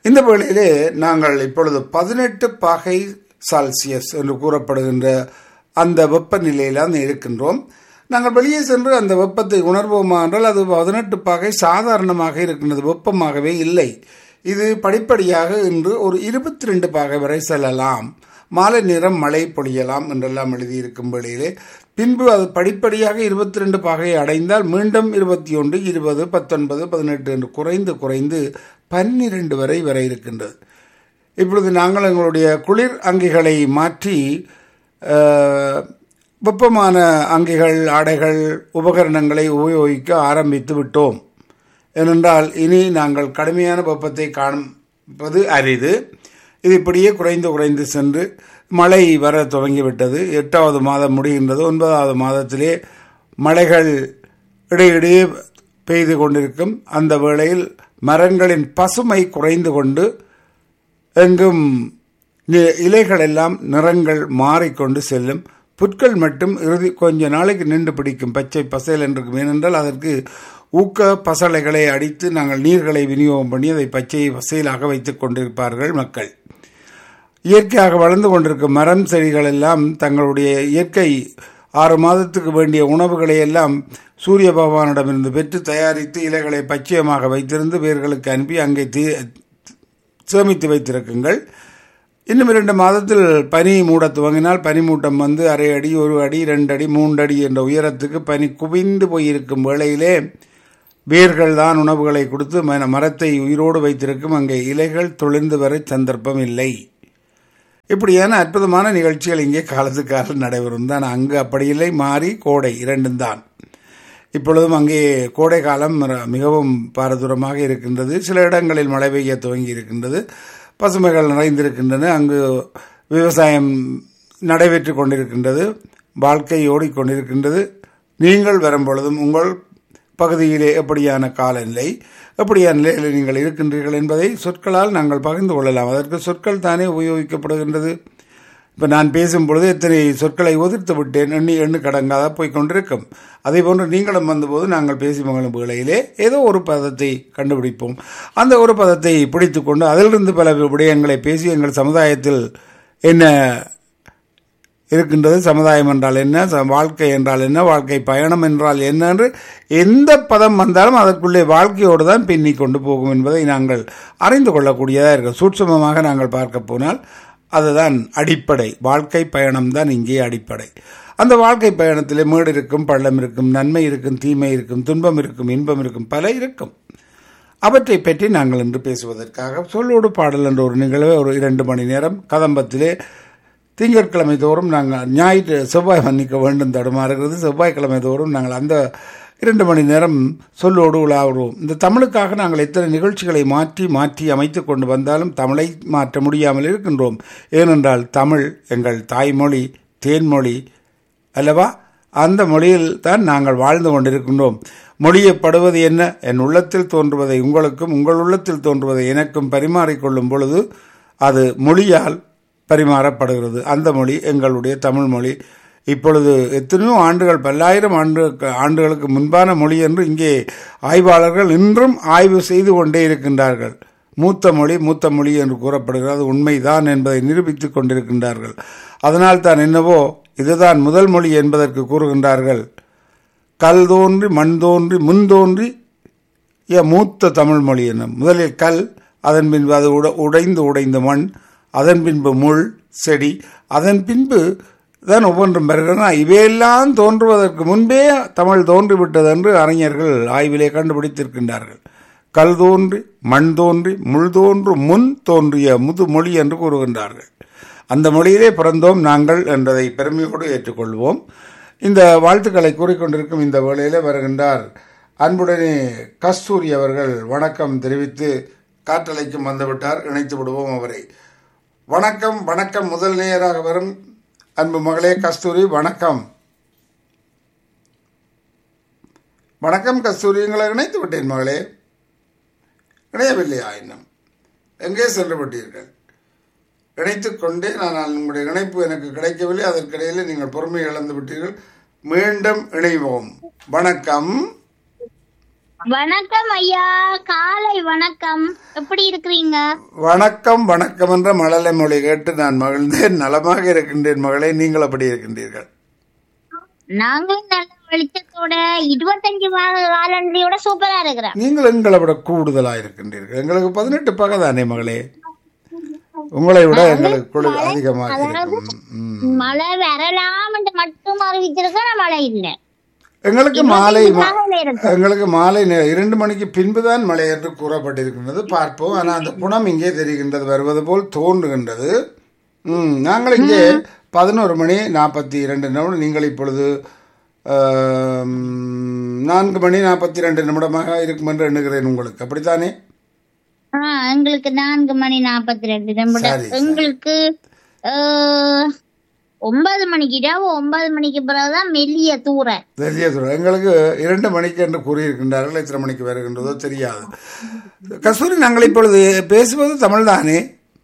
இந்த வேளையிலே நாங்கள் இப்பொழுது பதினெட்டு பாகை செல்சியஸ் என்று கூறப்படுகின்ற அந்த வெப்பநிலையில் தான் இருக்கின்றோம் நாங்கள் வெளியே சென்று அந்த வெப்பத்தை உணர்வோமா என்றால் அது பதினெட்டு பாகை சாதாரணமாக இருக்கின்றது வெப்பமாகவே இல்லை இது படிப்படியாக இன்று ஒரு இருபத்தி ரெண்டு பாகை வரை செல்லலாம் மாலை நேரம் மழை பொழியலாம் என்றெல்லாம் எழுதியிருக்கும் வேளையிலே பின்பு அது படிப்படியாக இருபத்தி ரெண்டு பாகையை அடைந்தால் மீண்டும் இருபத்தி ஒன்று இருபது பத்தொன்பது பதினெட்டு என்று குறைந்து குறைந்து பன்னிரண்டு வரை வரை இருக்கின்றது இப்பொழுது நாங்கள் எங்களுடைய குளிர் அங்கிகளை மாற்றி அஹ், வெப்பமான அங்கிகள் ஆடைகள் உபகரணங்களை உபயோகிக்க ஆரம்பித்து விட்டோம் ஏனென்றால் இனி நாங்கள் கடுமையான வெப்பத்தை காண்பது அரிது இது இப்படியே குறைந்து குறைந்து சென்று மழை வர துவங்கிவிட்டது எட்டாவது மாதம் முடிகின்றது ஒன்பதாவது மாதத்திலே மழைகள் இடையிடையே பெய்து கொண்டிருக்கும் அந்த வேளையில் மரங்களின் பசுமை குறைந்து கொண்டு எங்கும் நி- இலைகள் எல்லாம் நிறங்கள் மாறிக்கொண்டு செல்லும் புற்கள் மட்டும் இறுதி கொஞ்ச நாளைக்கு நின்று பிடிக்கும் பச்சை பசையில் என்றிருக்கும் ஏனென்றால் அதற்கு ஊக்க பசலைகளை அடித்து நாங்கள் நீர்களை விநியோகம் பண்ணி அதை பச்சை பசையிலாக வைத்துக் கொண்டிருப்பார்கள் மக்கள் இயற்கையாக வளர்ந்து கொண்டிருக்கும் மரம் செடிகள் எல்லாம் தங்களுடைய இயற்கை ஆறு மாதத்துக்கு வேண்டிய உணவுகளை எல்லாம் சூரிய பகவானிடமிருந்து பெற்று தயாரித்து இலைகளை பச்சையமாக வைத்திருந்து வேர்களுக்கு அனுப்பி அங்கே தீ சேமித்து வைத்திருக்குங்கள் இன்னும் இரண்டு மாதத்தில் பனி மூட துவங்கினால் பனிமூட்டம் வந்து அரை அடி ஒரு அடி ரெண்டு அடி மூன்று அடி என்ற உயரத்துக்கு பனி குவிந்து போயிருக்கும் வேளையிலே வேர்கள் தான் உணவுகளை கொடுத்து ம- மரத்தை உயிரோடு வைத்திருக்கும் அங்கே இலைகள் தொழிந்து வர சந்தர்ப்பம் இல்லை இப்படியான அற்புதமான நிகழ்ச்சிகள் இங்கே காலத்துக்கு காலம் நடைபெறும் தான் அங்கு அப்படி இல்லை மாறி கோடை இரண்டும் தான் இப்பொழுதும் அங்கே கோடை காலம் மிக- மிகவும் பாரதூரமாக இருக்கின்றது சில இடங்களில் மழை பெய்ய துவங்கி இருக்கின்றது பசுமைகள் நிறைந்திருக்கின்றன அங்கு விவசாயம் நடைபெற்று கொண்டிருக்கின்றது வாழ்க்கை ஓடிக்கொண்டிருக்கின்றது நீங்கள் வரும் பொழுதும் உங்கள் பகுதியிலே எப்படியான காலநிலை எப்படியான நிலையில் நீங்கள் இருக்கின்றீர்கள் என்பதை சொற்களால் நாங்கள் பகிர்ந்து கொள்ளலாம் அதற்கு சொற்கள் தானே உபயோகிக்கப்படுகின்றது இப்போ நான் பேசும் பொழுது எத்தனை சொற்களை உதிர்த்து விட்டேன் எண்ணி எண்ணு கடங்காத போய் கொண்டிருக்கும் அதே போன்று நீங்களும் வந்தபோது நாங்கள் பேசி மகளும் வேளையிலே ஏதோ ஒரு பதத்தை கண்டுபிடிப்போம் அந்த ஒரு பதத்தை பிடித்துக்கொண்டு அதிலிருந்து பல விடயங்களை பேசி எங்கள் சமுதாயத்தில் என்ன இருக்கின்றது சமுதாயம் என்றால் என்ன ச- வாழ்க்கை என்றால் என்ன வாழ்க்கை பயணம் என்றால் என்ன என்று எந்த பதம் வந்தாலும் அதற்குள்ளே வாழ்க்கையோடு தான் பின்னி கொண்டு போகும் என்பதை நாங்கள் அறிந்து கொள்ளக்கூடியதாக இருக்கும் சூட்சமமாக நாங்கள் பார்க்க போனால் அதுதான் அடிப்படை வாழ்க்கை பயணம் தான் இங்கே அடிப்படை அந்த வாழ்க்கை பயணத்திலே மேடு இருக்கும் பள்ளம் இருக்கும் நன்மை இருக்கும் தீமை இருக்கும் துன்பம் இருக்கும் இன்பம் இருக்கும் பல இருக்கும் அவற்றை பற்றி நாங்கள் இன்று பேசுவதற்காக சொல்லோடு பாடல் என்ற ஒரு நிகழ்வை ஒரு இரண்டு மணி நேரம் கதம்பத்திலே திங்கட்கிழமை தோறும் நாங்கள் ஞாயிற்று செவ்வாய் மன்னிக்க வேண்டும் தடுமாறுகிறது செவ்வாய்க்கிழமை தோறும் நாங்கள் அந்த இரண்டு மணி நேரம் சொல்லோடு உலாவுறோம் இந்த தமிழுக்காக நாங்கள் எத்தனை நிகழ்ச்சிகளை மாற்றி மாற்றி அமைத்து கொண்டு வந்தாலும் தமிழை மாற்ற முடியாமல் இருக்கின்றோம் ஏனென்றால் தமிழ் எங்கள் தாய்மொழி தேன்மொழி அல்லவா அந்த மொழியில் தான் நாங்கள் வாழ்ந்து கொண்டிருக்கின்றோம் மொழியப்படுவது என்ன என் உள்ளத்தில் தோன்றுவதை உங்களுக்கும் உங்கள் உள்ளத்தில் தோன்றுவதை எனக்கும் பரிமாறிக்கொள்ளும் பொழுது அது மொழியால் பரிமாறப்படுகிறது அந்த மொழி எங்களுடைய தமிழ் மொழி இப்பொழுது எத்தனையோ ஆண்டுகள் பல்லாயிரம் ஆண்டு ஆண்டுகளுக்கு முன்பான மொழி என்று இங்கே ஆய்வாளர்கள் இன்றும் ஆய்வு செய்து கொண்டே இருக்கின்றார்கள் மூத்த மொழி மூத்த மொழி என்று கூறப்படுகிறது உண்மைதான் என்பதை நிரூபித்துக் கொண்டிருக்கின்றார்கள் அதனால் தான் என்னவோ இதுதான் முதல் மொழி என்பதற்கு கூறுகின்றார்கள் கல் தோன்றி மண் தோன்றி முன் தோன்றி ஏ மூத்த தமிழ் மொழி என்ன முதலில் கல் அதன் பின்பு அது உட உடைந்து உடைந்த மண் அதன் பின்பு முள் செடி அதன் பின்பு தான் ஒவ்வொன்றும் வருகிறன இவையெல்லாம் தோன்றுவதற்கு முன்பே தமிழ் தோன்றிவிட்டது என்று அறிஞர்கள் ஆய்விலே கண்டுபிடித்திருக்கின்றார்கள் கல் தோன்றி மண் தோன்றி முள் தோன்று முன் தோன்றிய முதுமொழி என்று கூறுகின்றார்கள் அந்த மொழியிலே பிறந்தோம் நாங்கள் என்றதை பெருமையோடு ஏற்றுக்கொள்வோம் இந்த வாழ்த்துக்களை கூறிக்கொண்டிருக்கும் இந்த வேளையிலே வருகின்றார் அன்புடனே கஸ்தூரி அவர்கள் வணக்கம் தெரிவித்து காற்றலைக்கும் வந்துவிட்டார் இணைத்து விடுவோம் அவரை வணக்கம் வணக்கம் முதல் நேயராக வரும் அன்பு மகளே கஸ்தூரி வணக்கம் வணக்கம் கஸ்தூரி உங்களை இணைத்து விட்டேன் மகளே இணையவில்லையா இன்னும் எங்கே சென்று விட்டீர்கள் இணைத்துக் கொண்டே நான் உங்களுடைய இணைப்பு எனக்கு கிடைக்கவில்லை அதற்கிடையில் நீங்கள் பொறுமை இழந்து விட்டீர்கள் மீண்டும் இணைவோம் வணக்கம் வணக்கம் ஐயா காலை வணக்கம் எப்படி இருக்கிறீங்க வணக்கம் வணக்கம் என்ற மழலை மொழி கேட்டு நான் மகிழ்ந்தேன் நலமாக இருக்கின்றேன் மகளே நீங்கள் அப்படி இருக்கின்றீர்கள் நாங்களும் நல்ல வெளிச்சத்தோட இருபத்தஞ்சு மாத காலண்டியோட சூப்பரா இருக்கிறோம் நீங்கள் எங்களை விட கூடுதலாக இருக்கின்றீர்கள் எங்களுக்கு பதினெட்டு பகை தானே மகளே உங்களை விட எங்களுக்கு குளிர் அதிகமாக இருக்கும் ம். மழை வரலாம் என்று மட்டும் அறிவிச்சிருக்க மழை இல்லை எங்களுக்கு மாலை ம- காலையில இருக்கு எங்களுக்கு மாலை நே- இரண்டு மணிக்கு பின்புதான் மழை என்று கூறப்பட்டிருக்கின்றது பார்ப்போம் ஆனால் அந்த குணம் இங்கே தெரிகின்றது வருவது போல் தோன்றுகின்றது ம் நாங்கள் இங்கே பதினோரு மணி நாற்பத்தி இரண்டு நிமிடம் நீங்கள் இப்பொழுது ஆம், நான்கு மணி நாற்பத்தி ரெண்டு நிமிடமாக இருக்கும் என்று எண்ணுகிறேன் உங்களுக்கு அப்படித்தானே ஆஹ் எங்களுக்கு நான்கு மணி நாற்பத்தி ரெண்டு நிமிடம் சரி, சரி. எங்களுக்கு ஆஹ், ஒன்பது மணிக்கு இரவு ஒன்பது மணிக்கு பிறகுதான் மெல்லிய தூர தெரிய சொல்ல எங்களுக்கு இரண்டு மணிக்கு என்று கூறியிருக்கின்றார்கள் எத்தனை மணிக்கு வருகின்றதோ தெரியாது கஸ்தூரி நாங்கள் இப்பொழுது பேசுவது தமிழ் தானே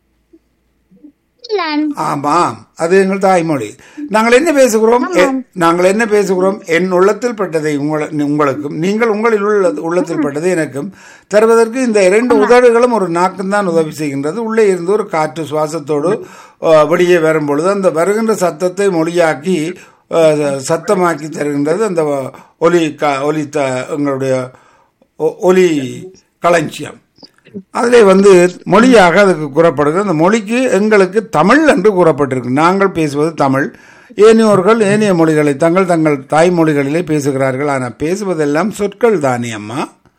ஆமாம் அது எங்கள் தாய்மொழி நாங்கள் என்ன பேசுகிறோம் எ- நாங்கள் என்ன பேசுகிறோம் என் உள்ளத்தில் பட்டதை உங்கள- உங்களுக்கும் நீங்கள் உங்களில் உள்ள உள்ளத்தில் பட்டதை எனக்கும் தருவதற்கு இந்த இரண்டு உதடுகளும் ஒரு நாக்கும் தான் உதவி செய்கின்றது உள்ளே இருந்து ஒரு காற்று சுவாசத்தோடு அஹ், வெளியே வரும் பொழுது அந்த வருகின்ற சத்தத்தை மொழியாக்கி அஹ், சத்தமாக்கி தருகின்றது அந்த ஒலி க ஒலி த எங்களுடைய ஒ- ஒலி களஞ்சியம் அதிலே வந்து மொழியாக அதுக்கு கூறப்படுகிறது அந்த மொழிக்கு எங்களுக்கு தமிழ் என்று கூறப்பட்டிருக்கு நாங்கள் பேசுவது தமிழ் ஏனையோர்கள் ஏனைய மொழிகளை தங்கள் தங்கள் தாய்மொழிகளிலே பேசுகிறார்கள் ஆனால் பேசுவதெல்லாம் சொற்கள் தானே அம்மா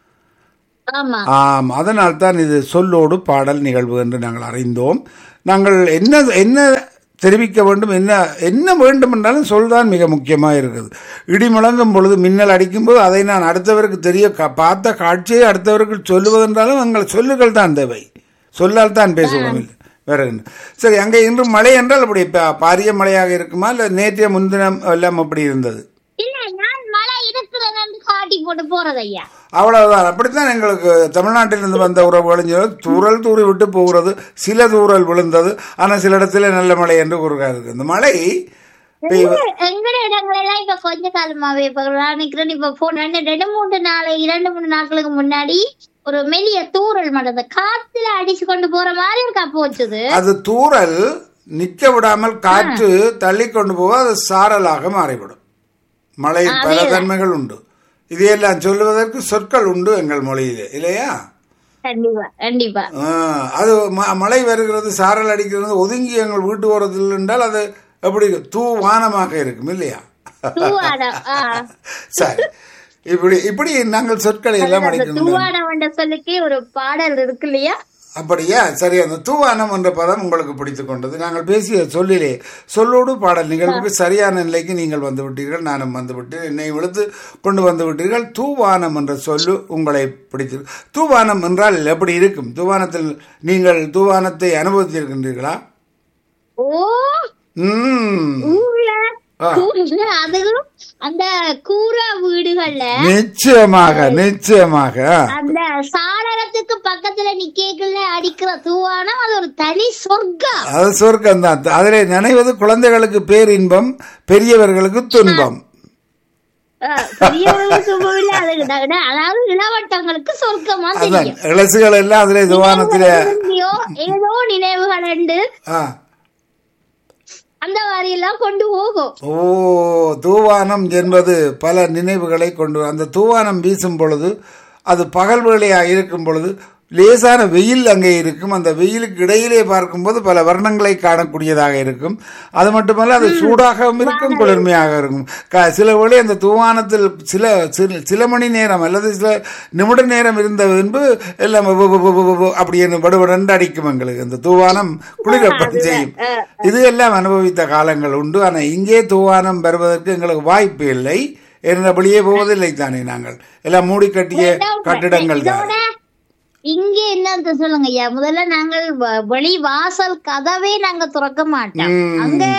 ஆமா ஆம் அதனால் தான் இது சொல்லோடு பாடல் நிகழ்வு என்று நாங்கள் அறிந்தோம் நாங்கள் என்ன என்ன தெரிவிக்க வேண்டும் என்ன என்ன வேண்டும் என்றாலும் சொல் தான் மிக முக்கியமாக இருக்குது இடி முழங்கும் பொழுது மின்னல் அடிக்கும்போது அதை நான் அடுத்தவருக்கு தெரிய க- பார்த்த காட்சியை அடுத்தவருக்கு சொல்லுவதென்றாலும் எங்கள் சொல்லுகள் தான் தேவை சொல்லால் தான் பேசுவோம் இல்லை வேற என்ன சரி அங்கே இன்று மழை என்றால் அப்படி பா- பாரிய மழையாக இருக்குமா இல்லை நேற்றைய முன்தினம் எல்லாம் அப்படி இருந்தது இல்ல நான் மழை இருக்கிறேன் என்று காட்டி போட்டு போறது ஐயா அவ்வளவுதான் அப்படித்தான் எங்களுக்கு தமிழ்நாட்டிலிருந்து வந்த உறவுகளும் சரி, தூறல் தூறி விட்டு போகிறது சில தூறல் விழுந்தது ஆனால் சில இடத்துல நல்ல மழை என்று கூறுகிறார்கள் இந்த மழை பெய்வ- எங்கட இடங்கள் எல்லாம் இப்ப கொஞ்ச காலமாவே இப்ப நான் நிக்கிறேன் இப்ப போன ரெண்டு ரெண்டு மூணு நாள் இரண்டு மூணு நாட்களுக்கு முன்னாடி ஒரு மெல்லிய தூறல் மடந்த காத்துல அடிச்சு கொண்டு போற மாதிரி ஒரு கப்பு வச்சது அது தூறல் நிக்க விடாமல் காற்று தள்ளி கொண்டு போக அது சாரலாக மாறிவிடும் மழை பல தன்மைகள் உண்டு இதையெல்லாம் சொல்லுவதற்கு சொற்கள் உண்டு எங்கள் மொழியிலே இல்லையா கண்டிப்பா கண்டிப்பா ஆ, அது ம- மழை வருகிறது சாரல் அடிக்கிறது ஒதுங்கி எங்கள் வீட்டு ஓரத்தில் என்றால் அது எப்படி தூ வானமாக இருக்கும் இல்லையா தூவாடம் ஆ. சரி இப்படி இப்படி நாங்கள் சொற்களை எல்லாம் அந்த அடிக்கணும் தூவாடம் என்ற சொல்லுக்கு ஒரு பாடல் இருக்கு இல்லையா அப்படியா சரி அந்த தூவானம் என்ற பதம் உங்களுக்கு பிடித்துக் கொண்டது நாங்கள் பேசிய சொல்லிலே சொல்லோடு பாடல் நிகழ்வுக்கு சரியான நிலைக்கு நீங்கள் வந்து விட்டீர்கள் நானும் வந்து விட்டேன் என்னை விழுத்து கொண்டு வந்து விட்டீர்கள் தூவானம் என்ற சொல்லு உங்களை பிடித்திருக்கு தூவானம் என்றால் எப்படி இருக்கும் தூவானத்தில் நீங்கள் தூவானத்தை அனுபவித்திருக்கின்றீர்களா ஓ ம் ஊர்ல ஆ. ஊர்ல அதுவும் அந்த கூரை வீடுகள்ல நிச்சயமாக நிச்சயமாக அந்த சாளரத்துக்கு பக்கத்துல நிக்கல அடிக்கிற தூவானம் அது ஒரு தனி சொர்க்கம் அது சொர்க்கம் தான் அதிலே நினைவது குழந்தைகளுக்கு பேரின்பம் பெரியவர்களுக்கு துன்பம் அஹ், பெரியவர்களுக்கு இல்ல, அது ந- அதாவது இளவட்டங்களுக்கு சொர்க்கமா அதான் தெரியும் இளசுகள் எல்லாம் அதிலே துவானத்திலே இல்லையோ, ஏதோ நினைவுகள் உண்டு ஆ அந்த மாதிரி எல்லாம் கொண்டு போகும் ஓ தூவானம் என்பது பல நினைவுகளை கொண்டு அந்த தூவானம் வீசும் பொழுது அது பகல் வேளையாக இருக்கும் பொழுது லேசான வெயில் அங்கே இருக்கும் அந்த வெயிலுக்கு இடையிலே பார்க்கும்போது பல வர்ணங்களை காணக்கூடியதாக இருக்கும் அது மட்டுமல்ல அது சூடாகவும் இருக்கும் குளிர்மையாக இருக்கும் க- சில வேளை அந்த தூவானத்தில் சில சில- சில மணி நேரம் அல்லது சில நிமிட நேரம் இருந்த பின்பு எல்லாம் வ- வ- வ- வ- வ- அப்படின்னு வடுவடண்டு அடிக்கும் எங்களுக்கு அந்த தூவானம் குளிரப்பட்டு செய்யும் இது எல்லாம் அனுபவித்த காலங்கள் உண்டு ஆனால் இங்கே தூவானம் வருவதற்கு எங்களுக்கு வாய்ப்பு இல்லை இருந்தபடியே போவதில்லை தானே நாங்கள் எல்லாம் மூடி கட்டிய கட்டிடங்கள் தான் இதோட இங்க என்ன சொல்லுங்க ஐயா முதல்ல நாங்கள் வ- வெளி வாசல் கதவே நாங்க திறக்க மாட்டோம் ம். அங்க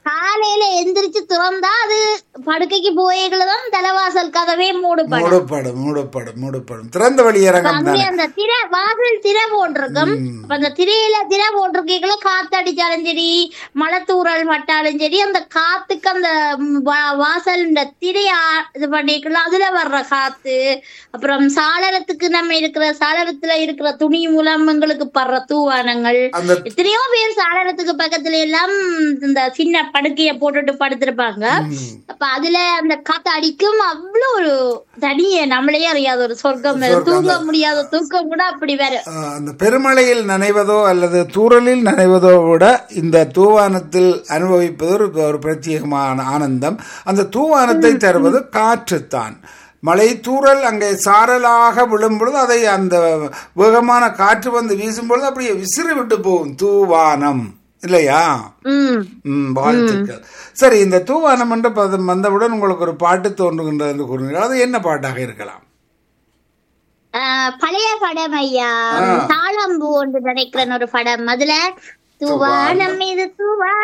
காலையில எந்திரிச்சு திறந்தா அது படுக்கைக்கு போய்களதான் தலைவாசல் கதவே மூடுபடும் மூடப்படும் மூடப்படும் மூடப்படும் திறந்த வெளியரங்கம் அங்கே தானே அந்த திரை வாசல் திரை போட்டிருக்கும் அப்ப அந்த திரையில திரை போட்டிருக்கீங்களோ காத்தடிச்சாலும் சரி மழை தூறல் பட்டாலும் சரி அந்த காத்துக்கு அந்த ம், வா- வாசல் இந்த திரைய இது பண்ணிக்கலாம் அதுல வர்ற காத்து அப்புறம் சாளரத்துக்கு நம்ம இருக்கிற சாளரத்துல இருக்கிற துணி மூலம் எங்களுக்கு படுற தூவானங்கள் அந்த எத்தனையோ பேர் சாளரத்துக்கு பக்கத்துல எல்லாம் இந்த சின்ன படுக்கைய போட்டுட்டு படுத்திருப்பாங்க ம், அப்ப அதுல அந்த காத்து அடிக்கும் அவ்வளவு ஒரு தனிய நம்மளே அறியாத ஒரு சொர்க்கம் வேற சொர்க்கம் தூங்க முடியாத தூக்கம் கூட அப்படி வேற ஆஹ், அந்த பெருமழையில் நனைவதோ அல்லது தூறலில் நனைவதோ விட இந்த தூவானத்தில் அனுபவிப்பது ஒரு ஒரு பிரத்யேகமான ஆனந்தம் அந்த தூவானத்தை தருவது காற்றுத்தான் மழை தூறல் அங்கே சாரலாக விழும் பொழுது அதை அந்த வேகமான காற்று வந்து வீசும் பொழுது அப்படியே விசிறி விட்டு போகும் தூவானம் இல்லையா உம் ம் வாழ்த்துக்கள் சரி இந்த தூவானம் என்ற பதம் வந்தவுடன் உங்களுக்கு ஒரு பாட்டு தோன்றுகின்றது என்று கூறுகிறீர்கள் அது என்ன பாட்டாக இருக்கலாம் ஆஹ் பழைய படம் ஐயா ஆ. தாளம்பூ ஒன்று நினைக்கிறேன் ஒரு படம் அதுல தூவானம் இது தூவா